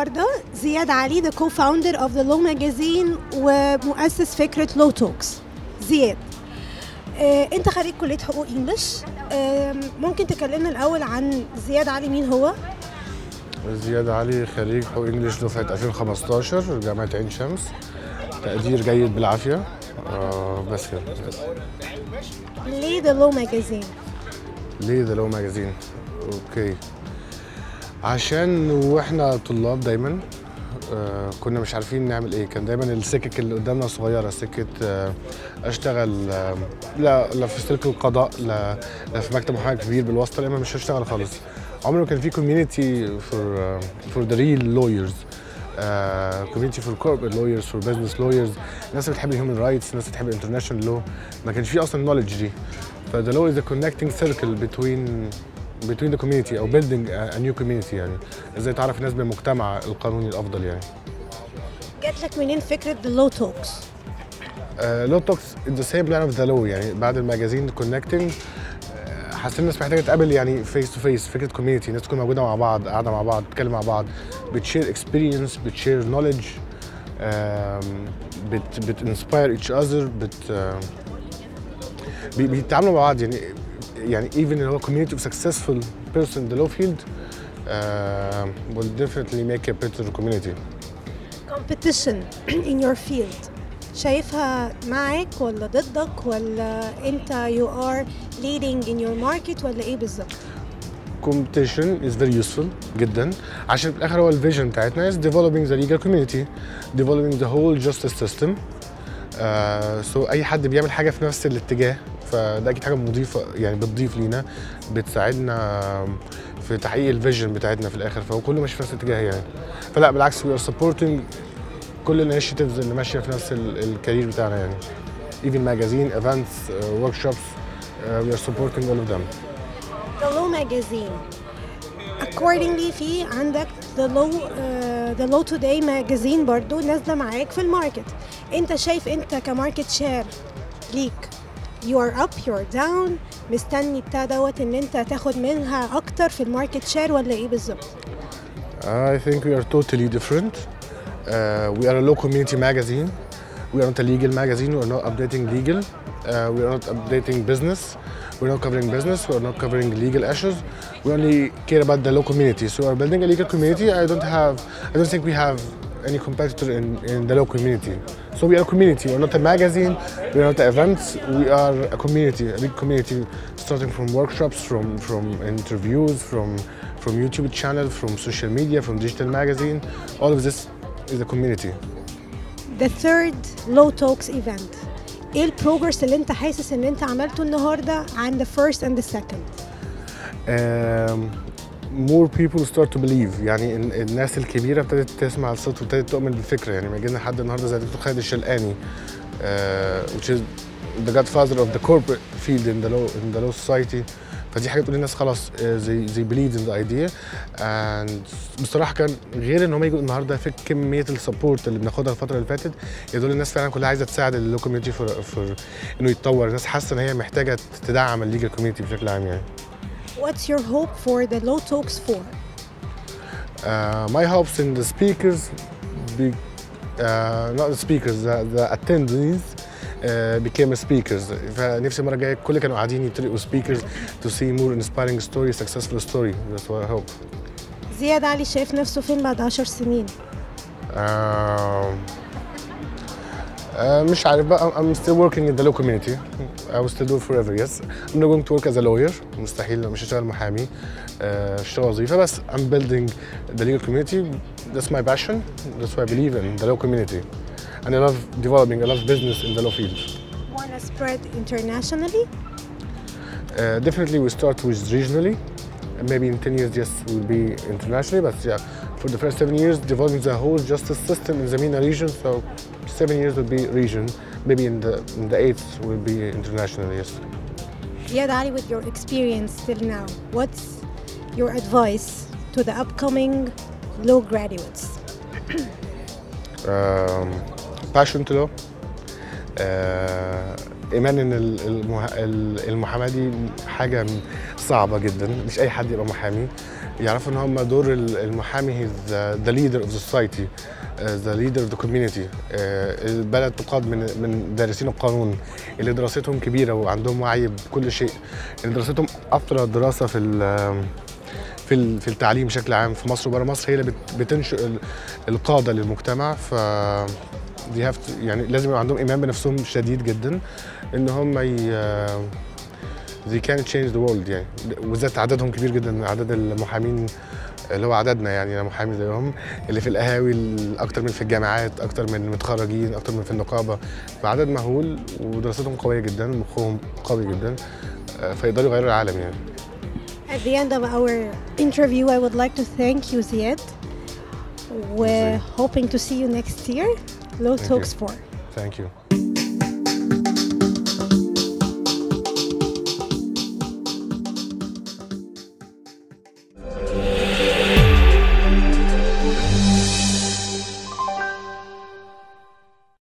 النهارده زياد علي the co-founder of the Law Magazine ومؤسس فكرة Law Talks زياد آه، انت خريج كلية حقوق انجلش آه، ممكن تكلمنا الاول عن زياد علي مين هو زياد علي خريج حقوق انجلش دفعه 2015 جامعه عين شمس تقدير جيد بالعافيه آه بس كده ليه The Law Magazine ليه ذا لو ماجازين اوكي عشان واحنا طلاب دايما آه كنا مش عارفين نعمل ايه كان دايما السكك اللي قدامنا صغيره سكه آه اشتغل آه لا لا في سلك القضاء لا, لا في مكتب محامي كبير بالواسطه لا إما مش هشتغل خالص عمره ما كان في كوميونتي فور فور ذا ريل لويرز كوميونتي فور كوربريت لويرز فور بزنس لويرز الناس اللي بتحب الهيومن رايتس الناس اللي بتحب الانترناشونال لو ما كانش في اصلا النولج دي فذا لو از a connecting circle between between the community او building a, a new community يعني ازاي تعرف الناس بالمجتمع القانوني الافضل يعني جات لك منين فكرة The Law Talks لو توكس ذا سيم بلان اوف ذا لو يعني بعد الماجازين كونكتنج حاسين الناس محتاجه تقابل يعني فيس تو فيس فكره كوميونتي الناس تكون موجوده مع بعض قاعده مع بعض بتتكلم مع بعض بتشير اكسبيرينس بتشير نوليدج بت بتنسباير ايتش اذر بت آم، بي- بيتعاملوا مع بعض يعني يعني even اللي هو community of successful person in the law field uh, will definitely make a better community. competition in your field شايفها معاك ولا ضدك ولا انت you are leading in your market ولا ايه بالظبط competition is very useful جدا عشان في الاخر هو الفيجن بتاعتنا is developing the legal community developing the whole justice system uh, so اي حد بيعمل حاجه في نفس الاتجاه فده اكيد حاجه مضيفه يعني بتضيف لينا بتساعدنا في تحقيق الفيجن بتاعتنا في الاخر فهو كله ماشي في نفس الاتجاه يعني فلا بالعكس we are supporting كل الانشيتيفز اللي ماشيه في نفس ال- الكارير بتاعنا يعني even magazine events uh, workshops uh, we are supporting all of them The Law Magazine accordingly في عندك The Law uh, The Law Today Magazine برضو نازلة معاك في الماركت انت شايف انت كماركت شير ليك you are up you are down مستني بتاع دوت ان انت تاخد منها اكتر في الماركت شير ولا ايه بالظبط I think we are totally different. Uh, we are a low community magazine. We are not a legal magazine. We are not updating legal. Uh, we are not updating business. We're not covering business. We are not covering legal issues. We only care about the low community. So we are building a legal community. I don't have. I don't think we have any competitor in, in the low community. So we are a community. We're not a magazine. We are not events. We are a community, a big community, starting from workshops, from from interviews, from from YouTube channel, from social media, from digital magazine. All of this is a community. The third Law Talks event ايه البروجرس اللي انت حاسس ان انت عملته النهارده عن the first and the second Um, more people start to believe يعني ال- الناس الكبيره ابتدت تسمع الصوت وابتدت تؤمن بالفكره يعني ما جينا حد النهارده زي دكتور خالد الشلقاني uh, which is the godfather of the corporate field in the law in the law society فدي حاجه تقول للناس خلاص uh, they, they believed in the idea and بصراحه كان غير ان هم يجوا النهارده في كميه السبورت اللي بناخدها الفتره اللي فاتت يدل الناس فعلا كلها عايزه تساعد اللو كوميونتي فور فور انه يتطور الناس حاسه ان هي محتاجه تدعم الليجل كوميونتي بشكل عام يعني What's your hope for the Law Talks for Uh, my hopes in the speakers, be, uh, not the speakers, the, the attendees uh, became speakers. فنفسي المرة الجاية الكل كانوا قاعدين يطلقوا speakers to see more inspiring story, successful story. That's what I hope. زياد علي شايف نفسه فين بعد 10 سنين Um, uh, مش عارف بقى I'm- I'm still working in the law community. I will still do it forever, yes. I'm not going to work as a lawyer. مستحيل مش هشتغل محامي. آه، اشتغل وظيفة بس I'm building the legal community. That's my passion. That's what I believe in, the law community. And I love developing, I love business in the law field. wanna spread internationally Uh, definitely we start with regionally. Maybe in 10 years, yes, we'll be internationally. But yeah, for the first seven years, developing the whole justice system in the MENA region. So seven years will be region. Maybe in the in the eighth will be international. Yes. زياد علي with your experience till now what's your advice to the upcoming law graduates Um, passion to law. آه، ايمان ان ال- المه- ال- المحاماه دي حاجه صعبه جدا مش اي حد يبقى محامي يعرفوا ان هم دور ال- المحامي هي ذا ليدر اوف سوسايتي ذا ليدر اوف ذا كوميونتي البلد تقاد من من دارسين القانون اللي دراستهم كبيره وعندهم وعي بكل شيء اللي دراستهم اطرى دراسه في ال- في ال- في التعليم بشكل عام في مصر وبره مصر هي اللي بت- بتنشئ ال- القاده للمجتمع ف دي have to- يعني لازم يبقى عندهم ايمان بنفسهم شديد جدا ان هم ي... they can change the world يعني وبالذات عددهم كبير جدا عدد المحامين اللي هو عددنا يعني انا محامي زيهم اللي في القهاوي ال- اكتر من في الجامعات اكتر من متخرجين اكتر من في النقابه فعدد مهول ودراستهم قويه جدا مخهم قوي جدا آه، فيقدروا يغيروا العالم يعني At the end of our interview, I would like to thank you, Ziad. We're Ziyad. hoping to see you next year. Low Thank Talks you. 4. ثانك يو